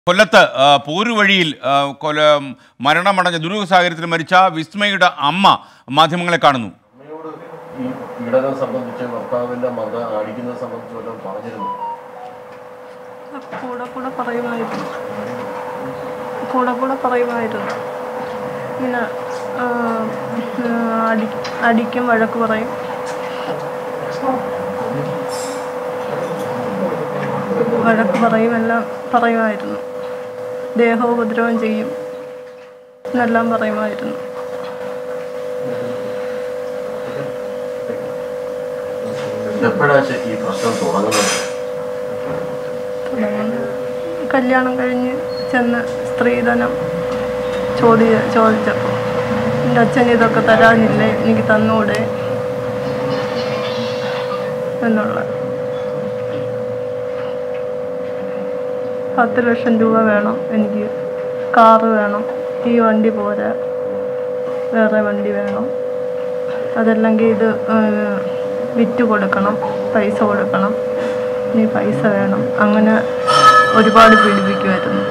കൊല്ലത്ത് ആ, പോരുവഴിയിൽ ആ, കൊല മരണമടഞ്ഞ ദുരൂഹ സാഹചര്യത്തിൽ മരിച്ച വിസ്മയുടെ അമ്മ മാധ്യമങ്ങളെ കാണുന്നു അമ്മയോട് ഈ പീഡനം സംബന്ധിച്ച് ഭർത്താവിന്റെ മത അടിക്കുന്നത് സംബന്ധിച്ച് വല്ലതും പറഞ്ഞിരുന്നു കൂടെ കൂടെ പറയുമായിരുന്നു കൂടെ കൂടെ പറയുമായിരുന്നു ഇങ്ങനെ ആ, ആ, അടി അടിക്കും വഴക്ക് പറയും വഴക്ക് പറയും എല്ലാം പറയുമായിരുന്നു ദേഹോപദ്രവം ചെയ്യും എന്നെല്ലാം പറയുമായിരുന്നു എപ്പോഴാണ് ശരി ഈ പ്രശ്നം തുടങ്ങുന്നത് തുടങ്ങുന്നത് കല്യാണം കഴിഞ്ഞ് ചെന്ന് സ്ത്രീധനം ചോദി ചോദിച്ചപ്പോൾ എൻ്റെ അച്ഛൻ ഇതൊക്കെ തരാനില്ലേ എനിക്ക് തന്നൂടെ എന്നുള്ള പത്ത് ലക്ഷം രൂപ വേണം എനിക്ക് കാറ് വേണം ഈ വണ്ടി പോരാ വേറെ വണ്ടി വേണം അതല്ലെങ്കിൽ ഇത് ഏഹ്, വിറ്റ് കൊടുക്കണം പൈസ കൊടുക്കണം ഇനി പൈസ വേണം അങ്ങനെ ഒരുപാട് പീഡിപ്പിക്കുമായിരുന്നു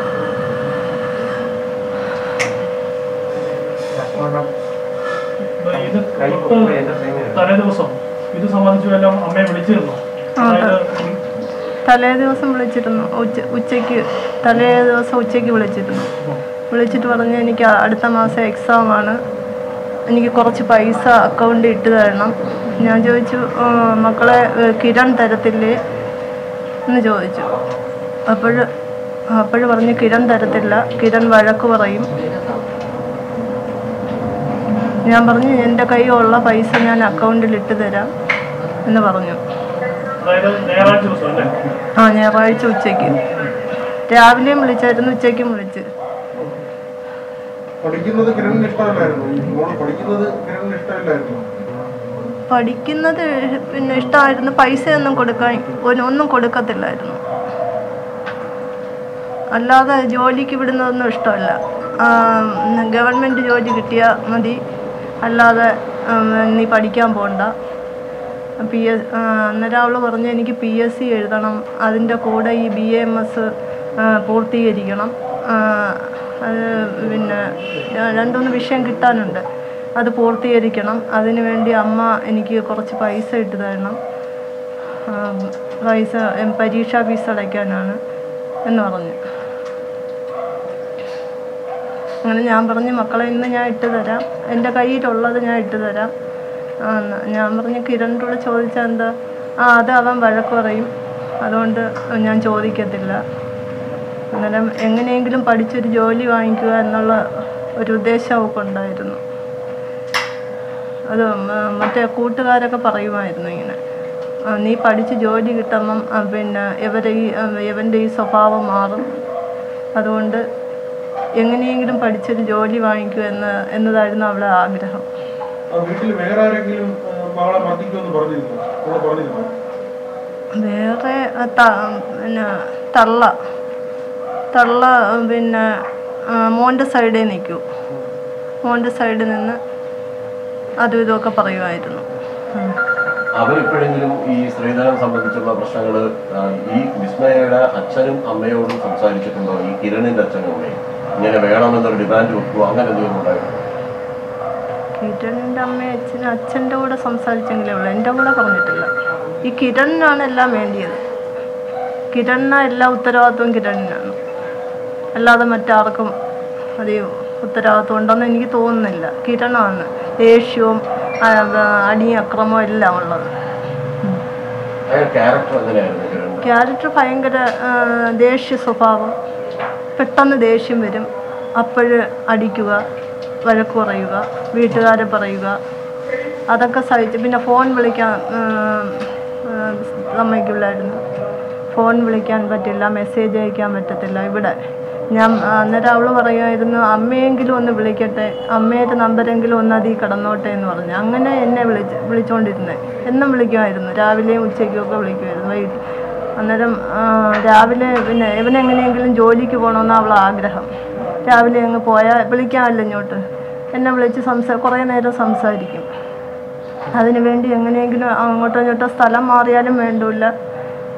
ഇത് തലേ ദിവസം ഇത് സംബന്ധിച്ച് വല്ലതും അമ്മയെ വിളിച്ചിരുന്നു ആ, അതായത് തലേ ദിവസം വിളിച്ചിരുന്നു ഉച്ച ഉച്ചയ്ക്ക് തലേ ദിവസം ഉച്ചയ്ക്ക് വിളിച്ചിരുന്നു വിളിച്ചിട്ട് പറഞ്ഞ് എനിക്ക് അടുത്ത മാസം എക്സാം ആണ് എനിക്ക് കുറച്ച് പൈസ അക്കൗണ്ടിൽ ഇട്ട് തരണം ഞാൻ ചോദിച്ചു "ആ, മക്കളെ ഏ, കിരൺ തരത്തില്ലേ എന്ന് ചോദിച്ചു അപ്പോൾ അപ്പോൾ പറഞ്ഞ് കിരൺ തരത്തില്ല കിരൺ വഴക്ക് പറയും ഞാൻ പറഞ്ഞു എൻ്റെ കയ്യിലുള്ള പൈസ ഞാൻ അക്കൗണ്ടിൽ ഇട്ട് തരാം എന്ന് പറഞ്ഞു അതായത് ഞായറാഴ്ച ദിവസം അല്ലേ ആ ഞായറാഴ്ച ഉച്ചയ്ക്ക് രാവിലെയും വിളിച്ചായിരുന്നു ഉച്ചയ്ക്കും വിളിച്ച് പഠിക്കുന്നത് കിരണിന് ഇഷ്ടമല്ലായിരുന്നു ഈ മോള് പഠിക്കുന്നത് കിരണിന് ഇഷ്ടമല്ലായിരുന്നു പഠിക്കുന്നത് പിന്നെ ഇഷ്ടമായിരുന്നു പൈസയൊന്നും കൊടുക്കാൻ ഒരു- ഒന്നും കൊടുക്കത്തില്ലായിരുന്നു അല്ലാതെ ജോലിക്ക് വിടുന്നതൊന്നും ഇഷ്ടമല്ല ആ, ഗവൺമെൻറ് ജോലി കിട്ടിയാൽ മതി അല്ലാതെ ഉം, നീ പഠിക്കാൻ പോകണ്ട പി എസ് അന്നേരം അവൾ പറഞ്ഞു എനിക്ക് പി എസ് സി എഴുതണം അതിൻ്റെ കൂടെ ഈ ബി എം എസ് പൂർത്തീകരിക്കണം ആ, അത് പിന്നെ ര- രണ്ടുമൂന്ന് വിഷയം കിട്ടാനുണ്ട് അത് പൂർത്തീകരിക്കണം അതിന് വേണ്ടി അമ്മ എനിക്ക് കുറച്ച് പൈസ ഇട്ട് തരണം ആ, പൈസ എം, പരീക്ഷാ ഫീസ് അടയ്ക്കാനാണ് എന്ന് പറഞ്ഞു അങ്ങനെ ഞാൻ പറഞ്ഞു മക്കളെ ഇന്ന് ഞാൻ ഇട്ട് തരാം എൻ്റെ കയ്യിലുള്ളത് ഞാൻ ഇട്ട് തരാം ആ, ന്ന- ഞാൻ പറഞ്ഞു കിരണിൻ്റെ കൂടെ ചോദിച്ചാൽ എന്താ ആ അത് അവൻ വഴക്ക് പറയും അതുകൊണ്ട് ഞാൻ ചോദിക്കത്തില്ല അന്നേരം എങ്ങനെയെങ്കിലും പഠിച്ചൊരു ജോലി വാങ്ങിക്കുക എന്നുള്ള ഒരു ഉദ്ദേശം അവൾക്കുണ്ടായിരുന്നു അത് മ- മറ്റേ കൂട്ടുകാരൊക്കെ പറയുമായിരുന്നു ഇങ്ങനെ ആ, നീ പഠിച്ച് ജോലി കിട്ടുമ്പം ആ, പിന്നെ ഇവരെ ഈ ആ, ഇവൻ്റെ ഈ സ്വഭാവം മാറും അതുകൊണ്ട് എങ്ങനെയെങ്കിലും പഠിച്ചൊരു ജോലി വാങ്ങിക്കുക എന്ന് എന്നതായിരുന്നു അവളുടെ ആഗ്രഹം ആ വീട്ടിൽ വേറെ ആരെങ്കിലും ആ, മകളെ മർദ്ദിക്കുമെന്ന് പറഞ്ഞിരുന്നു മോള് പറഞ്ഞിരുന്നു വേറെ ആ, ത- പിന്നെ തള്ള തള്ള പിന്നെ ആ, മോൻ്റെ സൈഡിൽ നിൽക്കൂ മോൻ്റെ സൈഡിൽ നിന്ന് അതും ഇതുമൊക്കെ പറയുമായിരുന്നു ഉം. അവരെപ്പോഴെങ്കിലും ഈ സ്ത്രീധനം സംബന്ധിച്ചുള്ള പ്രശ്നങ്ങൾ ഈ വിസ്മയയുടെ അച്ഛനും അമ്മയോടും സംസാരിച്ചിട്ടുണ്ടോ ഈ കിരണിന്റെ അച്ഛനും അമ്മയും ഇങ്ങനെ വേണമെന്നൊരു ഡിമാൻഡ് വെക്കുക അങ്ങനെ എന്തെങ്കിലും ഉണ്ടായിരുന്നു കിരണിൻ്റെ അമ്മയും അച്ഛനും അച്ഛൻ്റെ കൂടെ സംസാരിച്ചെങ്കിലേ ഉള്ളൂ എൻ്റെ കൂടെ പറഞ്ഞിട്ടില്ല ഈ കിരണിനാണ് എല്ലാം വേണ്ടിയത് കിരണിന എല്ലാ ഉത്തരവാദിത്വവും കിരണിനാണ് അല്ലാതെ മറ്റാർക്കും അത് ഉത്തരവാദിത്വം ഉണ്ടെന്ന് എനിക്ക് തോന്നുന്നില്ല കിരണാണ് ദേഷ്യവും ആ, ആ, അടിയും അക്രമവും എല്ലാം ഉള്ളത് അയാൾ ക്യാരക്ടർ എങ്ങനെയായിരുന്നു കിരണിന്റെ ക്യാരക്ടർ ഭയങ്കര ആ, ദേഷ്യ സ്വഭാവം പെട്ടെന്ന് ദേഷ്യം വരും അപ്പോഴ് അടിക്കുക വഴക്ക് പറയുക വീട്ടുകാരെ പറയുക അതൊക്കെ സഹിച്ച് പിന്നെ ഫോൺ വിളിക്കാൻ ആ, ആ, സമ്മതിക്കില്ലായിരുന്നു ഫോൺ വിളിക്കാൻ പറ്റില്ല മെസ്സേജ് അയക്കാൻ പറ്റത്തില്ല ഇവിടെ ഞാൻ അന്നേരം അവൾ പറയുമായിരുന്നു അമ്മയെങ്കിലും ഒന്ന് വിളിക്കട്ടെ അമ്മയുടെ നമ്പരെങ്കിലും ഒന്ന് അതിൽ കിടന്നോട്ടെ എന്ന് പറഞ്ഞു അങ്ങനെ എന്നെ വിളിച്ച് വിളിച്ചുകൊണ്ടിരുന്നത് എന്നും വിളിക്കുമായിരുന്നു രാവിലെയും ഉച്ചയ്ക്കും ഒക്കെ വിളിക്കുമായിരുന്നു വൈകിട്ട് അന്നേരം ആ, രാവിലെ പിന്നെ ഇവനെങ്ങനെയെങ്കിലും ജോലിക്ക് പോകണമെന്ന് അവൾ ആഗ്രഹം രാവിലെ അങ്ങ് പോയാൽ വിളിക്കാമല്ലോ ഇങ്ങോട്ട് എന്നെ വിളിച്ച് സംസാ കുറേ നേരം സംസാരിക്കും അതിനു വേണ്ടി എങ്ങനെയെങ്കിലും അങ്ങോട്ടോ ഇങ്ങോട്ടോ സ്ഥലം മാറിയാലും വേണ്ടില്ല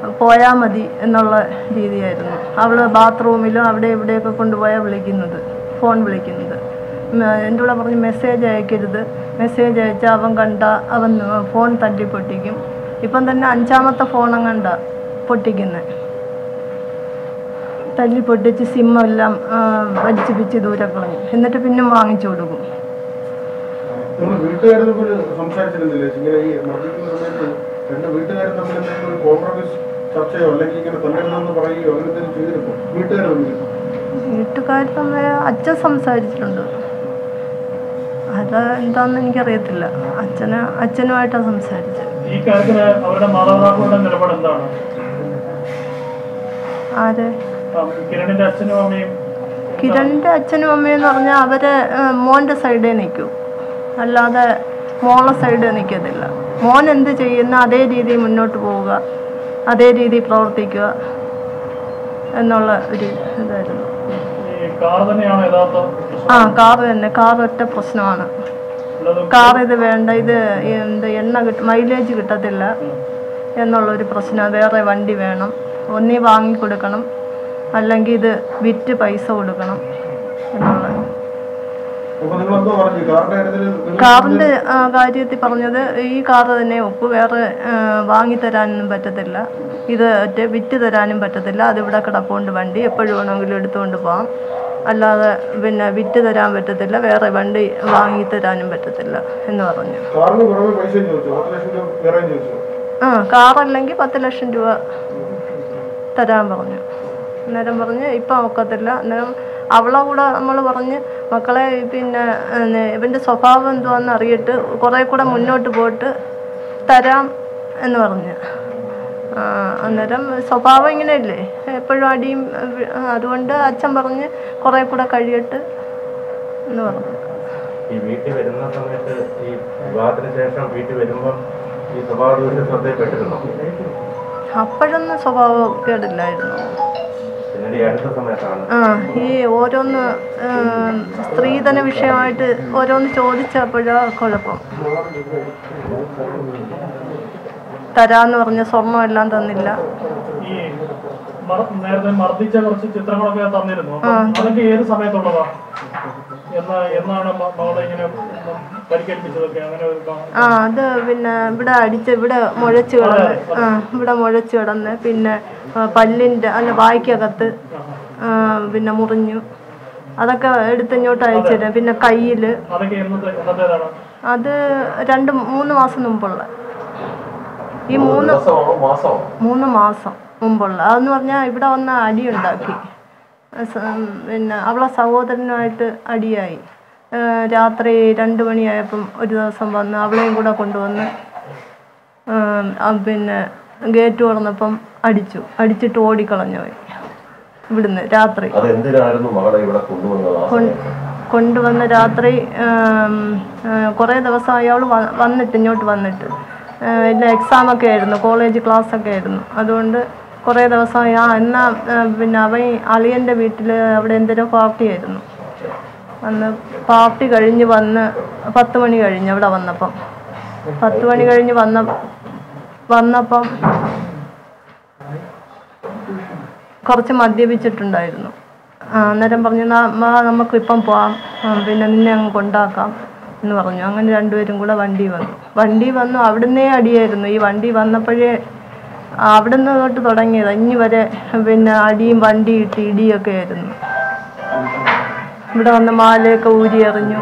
പോയാൽ മതി എന്നുള്ള രീതിയായിരുന്നു അവൾ ബാത്റൂമിലും അവിടെ ഇവിടെയൊക്കെ കൊണ്ടുപോയാൽ വിളിക്കുന്നത് ഫോൺ വിളിക്കുന്നത് ഉം, എൻ്റെ കൂടെ പറഞ്ഞ് മെസ്സേജ് അയക്കരുത് മെസ്സേജ് അയച്ചാൽ അവൻ കണ്ട അവൻ ഫോൺ തല്ലി പൊട്ടിക്കും ഇപ്പം തന്നെ അഞ്ചാമത്തെ ഫോണങ്ങണ്ട പൊട്ടിക്കുന്നത് തല്ലി പൊട്ടിച്ച് സിമ്മെല്ലാം വലിച്ചു പിച്ച് ദൂരെ കളഞ്ഞു എന്നിട്ട് പിന്നെ വാങ്ങിച്ചു കൊടുക്കും നിങ്ങൾ വീട്ടുകാർ തമ്മിൽ സംസാരിച്ചിരുന്നില്ലേ ഇങ്ങനെ ഈ മർദ്ദിക്കുന്ന സമയത്ത് രണ്ട് വീട്ടുകാരും തമ്മിൽ എന്തെങ്കിലും ഒരു കോംപ്രമൈസ് ചർച്ചയോ അല്ലെങ്കിൽ ഇങ്ങനെ തല്ലരുതെന്ന് പറയുകയോ അങ്ങനെ എന്തെങ്കിലും ചെയ്തിരുന്നു വീട്ടുകാർ തമ്മിൽ വീട്ടുകാർ തമ്മിൽ അച്ഛൻ സംസാരിച്ചിട്ടുണ്ട് അത് എന്താണെന്ന് എനിക്കറിയത്തില്ല അച്ഛന് അച്ഛനുമായിട്ടാണ് സംസാരിച്ചത് ഈ കാര്യത്തിൽ അവരുടെ മാതാപിതാക്കളുടെ നിലപാട് എന്താണ് ആര് ആ, കിരണിന്റെ അച്ഛനും അമ്മയും കിരണിൻ്റെ അച്ഛനും അമ്മയും എന്ന് പറഞ്ഞാൽ അവര് ഏഹ്, മോൻ്റെ സൈഡേ നിൽക്കൂ അല്ലാതെ മോളെ സൈഡ് നിൽക്കത്തില്ല മോൻ എന്ത് ചെയ്യുന്ന അതേ രീതിയിൽ മുന്നോട്ട് പോവുക അതേ രീതിയിൽ പ്രവർത്തിക്കുക എന്നുള്ള ഒരു ഇതായിരുന്നു ഈ കാർ തന്നെയാണ് യഥാർത്ഥ പ്രശ്നം. ആ കാർ തന്നെ കാർ ഒറ്റ പ്രശ്നമാണ് അല്ലാതെ കാർ ഇത് വേണ്ട ഇത് എന്ത് എണ്ണ കിട്ട മൈലേജ് കിട്ടത്തില്ല എന്നുള്ളൊരു പ്രശ്നം വേറെ വണ്ടി വേണം ഒന്നീ വാങ്ങിക്കൊടുക്കണം അല്ലെങ്കിൽ ഇത് വിറ്റ് പൈസ കൊടുക്കണം എന്നുള്ള അപ്പൊ നിങ്ങൾ എന്തോ പറഞ്ഞു കാറിന്റെ കാര്യത്തിൽ നിങ്ങൾ കാറിൻ്റെ കാര്യത്തിൽ പറഞ്ഞത് ഈ കാറ് തന്നെ ഒപ്പ് വേറെ ആ, വാങ്ങിത്തരാനൊന്നും പറ്റത്തില്ല ഇത് ഒറ്റ വിറ്റ് തരാനും പറ്റത്തില്ല അതിവിടെ കിടപ്പുണ്ട് വണ്ടി എപ്പോഴും വേണമെങ്കിലും എടുത്തുകൊണ്ട് പോകാം അല്ലാതെ പിന്നെ വിറ്റ് തരാൻ പറ്റത്തില്ല വേറെ വണ്ടി വാങ്ങിത്തരാനും പറ്റത്തില്ല എന്ന് പറഞ്ഞു കാറിന് പുറമെ പൈസ ചോദിച്ചു പത്ത് ലക്ഷം രൂപ വേറെ ചോദിച്ചു ആ കാറല്ലെങ്കിൽ പത്ത് ലക്ഷം രൂപ തരാൻ പറഞ്ഞു അന്നേരം പറഞ്ഞ് ഇപ്പം ഒക്കത്തില്ല അന്നേരം അവളെ കൂടെ നമ്മൾ പറഞ്ഞ് മക്കളെ പിന്നെ ഏഹ്, ഇവൻ്റെ സ്വഭാവം എന്തുവാന്ന് അറിയിട്ട് കുറേ കൂടെ മുന്നോട്ട് പോയിട്ട് തരാം എന്ന് പറഞ്ഞ് ആ, അന്നേരം സ്വഭാവം ഇങ്ങനെയല്ലേ എപ്പോഴും അടിയും ഏഹ്, അതുകൊണ്ട് അച്ഛൻ പറഞ്ഞ് കുറേ കൂടെ കഴിയട്ട് എന്ന് പറഞ്ഞു ഈ വീട്ടിൽ വരുന്ന സമയത്ത് ഈ വിവാഹത്തിന് ശേഷം വീട്ടിൽ വരുമ്പം ഈ സ്വഭാവ ദൂഷ്യം ശ്രദ്ധയിൽപ്പെട്ടിരുന്നു അപ്പോഴൊന്നും സ്വഭാവം കേടില്ലായിരുന്നു പിന്നീട് ഈ അടുത്ത സമയത്താണ് ആ ഈ ഓരോന്ന് ഉം, സ്ത്രീധന വിഷയമായിട്ട് ഓരോന്ന് ചോദിച്ചപ്പോഴാ കുഴപ്പം തരാന്ന് പറഞ്ഞ സ്വർണ്ണം എല്ലാം തന്നില്ല ഈ മർ- നേരത്തെ മർദ്ദിച്ച കുറച്ച് ചിത്രങ്ങളൊക്കെ തന്നിരുന്നു അപ്പൊ അതൊക്കെ ഏത് സമയത്തുള്ളതാ എന്നാ എന്നാണ് മ- മകളെ ഇങ്ങനെ പരിക്കേൽപ്പിച്ചതൊക്കെ അങ്ങനെ ഒരു കാ- ആ അത് പിന്നെ ഇവിടെ അടിച്ച് ഇവിടെ മുഴച്ച് കിടന്ന് ആ ഇവിടെ മുഴച്ച് കിടന്ന് പിന്നെ ആ, പല്ലിൻ്റെ അല്ല വായ്ക്കകത്ത് ആ, പിന്നെ മുറിഞ്ഞു അതൊക്കെ എടുത്തിങ്ങോട്ട് അയച്ചിട്ട് പിന്നെ കയ്യിൽ അതൊക്കെ എന്നത്തെ എന്നത്തേതാണ് അത് രണ്ട് മൂന്ന് മാസം മുമ്പുള്ള ഈ മൂന്ന് ദിവസമാണോ മാസമാണോ മൂന്ന് മാസം മുമ്പുള്ള അതെന്ന് പറഞ്ഞാൽ ഇവിടെ വന്ന് അടിയുണ്ടാക്കി സ- പിന്നെ അവളെ സഹോദരനുമായിട്ട് അടിയായി ആ, രാത്രി രണ്ട് മണിയായപ്പം ഒരു ദിവസം വന്ന് അവളെയും കൂടെ കൊണ്ടുവന്ന് ആ, ആ, പിന്നെ ഗേറ്റ് തുറന്നപ്പം അടിച്ചു അടിച്ചിട്ട് ഓടിക്കളഞ്ഞു പോയി ഇവിടുന്ന് രാത്രി അത് എന്തിനായിരുന്നു മകളെ ഇവിടെ കൊണ്ടുവന്നത് ആ കൊൺ- സമയത്ത്? കൊണ്ടുവന്ന് രാത്രി ആം, ആ, കുറേ ദിവസം അയാൾ വന്നിട്ട് ഇങ്ങോട്ട് വന്നിട്ട് ആ, ഇല്ല എക്സാമൊക്കെ ആയിരുന്നു കോളേജ് ക്ലാസ്സൊക്കെ ആയിരുന്നു അതുകൊണ്ട് കുറേ ദിവസമായി ആ എന്നാ ആ, പിന്നെ അവൻ അളിയൻ്റെ വീട്ടിൽ അവിടെ എന്തെങ്കിലും പാർട്ടി ആയിരുന്നു അന്ന് പാർട്ടി കഴിഞ്ഞ് വന്ന് പത്ത് മണി കഴിഞ്ഞ് അവിടെ വന്നപ്പം പത്ത് മണി കഴിഞ്ഞ് വന്ന വന്നപ്പം കുറച്ച് മദ്യപിച്ചിട്ടുണ്ടായിരുന്നു ആ, അന്നേരം പറഞ്ഞു "നാ- മാ നമുക്ക് ഇപ്പം പോവാം ആ, പിന്നെ നിന്നെ അങ്ങ് കൊണ്ടാക്കാം എന്ന് പറഞ്ഞു അങ്ങനെ രണ്ടുപേരും കൂടെ വണ്ടി വന്നു വണ്ടി വന്നു അവിടുന്നേ അടിയായിരുന്നു ഈ വണ്ടി വന്നപ്പോഴേ ആ, അവിടുന്ന് തൊട്ട് തുടങ്ങിയത് ഇനി വരെ പിന്നെ അടിയും വണ്ടി ഇട്ട് ഇടിയൊക്കെ ആയിരുന്നു ഇവിടെ വന്ന് മാലയൊക്കെ ഊരി എറിഞ്ഞു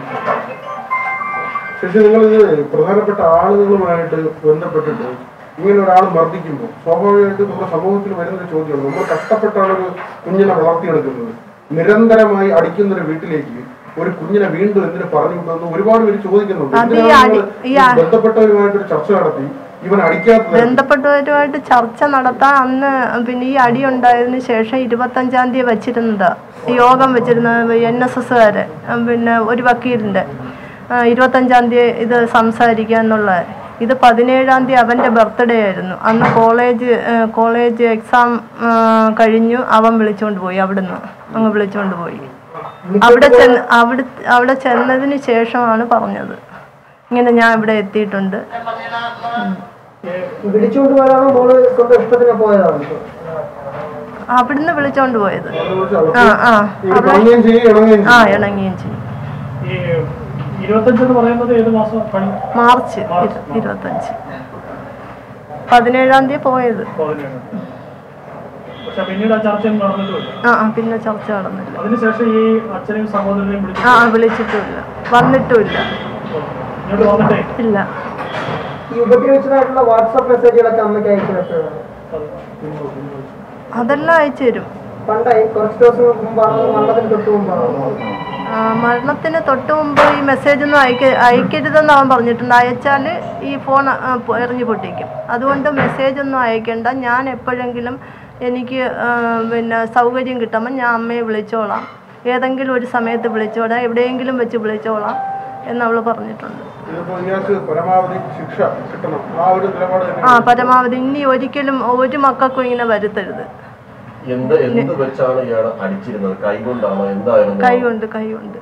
ശേഷി നിങ്ങൾ ഇത് പ്രധാനപ്പെട്ട ആളുകളുമായിട്ട് ബന്ധപ്പെട്ടിട്ട് ഇങ്ങനെ ഒരാൾ മർദ്ദിക്കുമ്പോൾ സ്വാഭാവികമായിട്ട് നമ്മുടെ സമൂഹത്തിൽ വരുന്ന ചോദ്യമാണ് നമ്മൾ കഷ്ടപ്പെട്ടാണ് ഒരു കുഞ്ഞിനെ വളർത്തിയെടുക്കുന്നത് നിരന്തരമായി അടിക്കുന്ന ഒരു വീട്ടിലേക്ക് ഒരു കുഞ്ഞിനെ വീണ്ടും എന്തിനു പറഞ്ഞു വിട്ടതെന്ന് ഒരുപാട് പേര് ചോദിക്കുന്നുണ്ട് അത് ഈ എന്തിനാണ് അടി- നിങ്ങൾ ഈ ഈ അ- ബന്ധപ്പെട്ടവരുമായിട്ടൊരു ചർച്ച നടത്തി ഇവൻ അടിക്കാത്തത് ബന്ധപ്പെട്ടവരുമായിട്ട് ചർച്ച നടത്താൻ അന്ന് പിന്നെ ഈ അടി ഉണ്ടായതിനു ശേഷം ഇരുപത്തഞ്ചാം തീയതി വെച്ചിരുന്നതാ ഈ യോഗം വെച്ചിരുന്നത് എൻ എസ് എസ്സുകാര് പിന്നെ ഒരു വക്കീലിൻ്റെ ഇരുപത്തഞ്ചാം തീയതി ഇത് സംസാരിക്കുക എന്നുള്ള ഇത് പതിനേഴാം തീയതി അവൻ്റെ ബർത്ത്ഡേ ആയിരുന്നു അന്ന് കോളേജ് ആ, കോളേജ് എക്സാം ആ, കഴിഞ്ഞു അവൻ വിളിച്ചുകൊണ്ട് പോയി അവിടുന്ന് അങ്ങ് വിളിച്ചുകൊണ്ട് പോയി അവിടെ ചെന്ന് അവിടെ അവിടെ ചെന്നതിന് ശേഷമാണ് പറഞ്ഞത് ഇങ്ങനെ ഞാൻ ഇവിടെ എത്തിയിട്ടുണ്ട് ഉം. ഈ വിളിച്ചുകൊണ്ട് പോയാണോ മോള് സ്വന്തം ഇഷ്ടത്തിന് പോയതാണ് ഇപ്പൊ? അവിടുന്ന് വിളിച്ചോണ്ട് പോയത് അവരെ വിളിച്ച് ആ അവർക്ക് ആ ഈ അവിടെ കാണുകയും ചെയ്യും ഇണങ്ങുകയും ആ ചെയ്യും ഇണങ്ങുകയും ചെയ്യും ഈ ഇരുപത്തഞ്ച് എന്ന് പറയുന്നത് ഏത് മാസം കഴിഞ്ഞ മാർച്ച് മാർച്ച്, ഇരു- ഇരുപത്തഞ്ച് പതിനേഴാം തീയതി പോയത് പതിനേഴ് പക്ഷെ പിന്നീട് ആ ചർച്ചയൊന്നും നടന്നിട്ടുമില്ല ആ ആ പിന്നെ ചർച്ച നടന്നില്ല അതിനുശേഷം ഈ അച്ഛനെയും സഹോദരനെയും വിളിച്ചു ആ വിളിച്ചിട്ടുമില്ല വന്നിട്ടുമില്ല ഇങ്ങോട്ട് വന്നിട്ടേ ഇല്ല ഈ ഉപദ്രവിച്ചതായിട്ടുള്ള വാട്സാപ്പ് മെസ്സേജുകളൊക്കെ അമ്മയ്ക്ക് അയച്ചു എപ്പോഴാണ് അതെല്ലാം അയച്ചു തരും പണ്ടായി കുറച്ച് ദിവസം മുമ്പാണോ മരണത്തിന് തൊട്ട് മുമ്പാണോ ആ, മരണത്തിന് തൊട്ട് മുമ്പ് ഈ മെസ്സേജ് ഒന്നും അയക്ക അയക്കരുതെന്ന് അവൻ പറഞ്ഞിട്ടുണ്ട് അയച്ചാൽ ഈ ഫോൺ ആ, പൊ- എറിഞ്ഞു പൊട്ടിക്കും അതുകൊണ്ട് മെസ്സേജ് ഒന്നും അയക്കണ്ട ഞാൻ എപ്പോഴെങ്കിലും എനിക്ക് ആ, പിന്നെ സൗകര്യം കിട്ടുമ്പോൾ ഞാൻ അമ്മയെ വിളിച്ചോളാം ഏതെങ്കിലും ഒരു സമയത്ത് വിളിച്ചോളാം എവിടെയെങ്കിലും വെച്ച് വിളിച്ചോളാം എന്നവൾ പറഞ്ഞിട്ടുണ്ട് ഇതിപ്പോ ഇയാൾക്ക് പരമാവധി ശിക്ഷ കിട്ടണം ആ ഒരു നിലപാട് തന്നെ ആ പരമാവധി ഇനി ഒരിക്കലും ഒരു മക്കൾക്കും ഇങ്ങനെ വരുത്തരുത് എന്ത് എന്ത് വെച്ചാണ് ഇയാൾ അടിച്ചിരുന്നത് കൈകൊണ്ടാണോ എന്തായിരുന്നു കൈ കൊണ്ട് കൈ കൊണ്ട്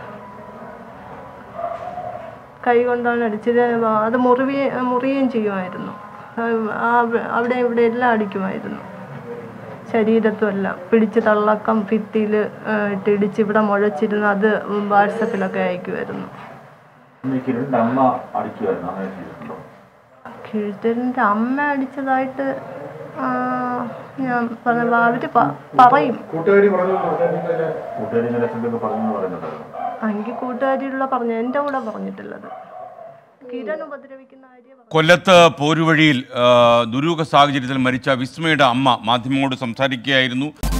കൈ കൊണ്ടാണ് അടിച്ചത് അത് മുറിവി മുറിയുകയും ചെയ്യുമായിരുന്നു ആ അവിടെ ഇവിടെ എല്ലാം അടിക്കുമായിരുന്നു ശരീരത്തും എല്ലാം പിടിച്ച് തള്ളക്കം ഭിത്തിയിൽ ഇട്ട് ഇടിച്ച് ഇവിടെ മുഴച്ചിരുന്ന് അത് വാട്സപ്പിലൊക്കെ അയക്കുമായിരുന്നു കിരണിന്റെ അമ്മ അടിക്കുമായിരുന്നു അങ്ങനെ ചെയ്തിട്ടുണ്ടോ കിഴുത്തരിൻ്റെ അമ്മ അടിച്ചതായിട്ട് ആ, ഞാൻ പറഞ്ഞ അവർ പറയും കൂട്ടുകാരി പറഞ്ഞു പറഞ്ഞിട്ടുണ്ടെങ്കിൽ കൂട്ടുകാരി ഇന്നലെ എന്തൊക്കെ പറഞ്ഞു പറയുന്നുണ്ടായിരുന്നു എങ്കിൽ കൂട്ടുകാരിയുള്ള പറഞ്ഞു എൻ്റെ കൂടെ പറഞ്ഞിട്ടുള്ളത് കിരൺ ഉപദ്രവിക്കുന്ന കാര്യം കൊല്ലത്ത് പോരുവഴിയിൽ ആ, ദുരൂഹ സാഹചര്യത്തിൽ മരിച്ച വിസ്മയുടെ അമ്മ മാധ്യമങ്ങളോട് സംസാരിക്കുകയായിരുന്നു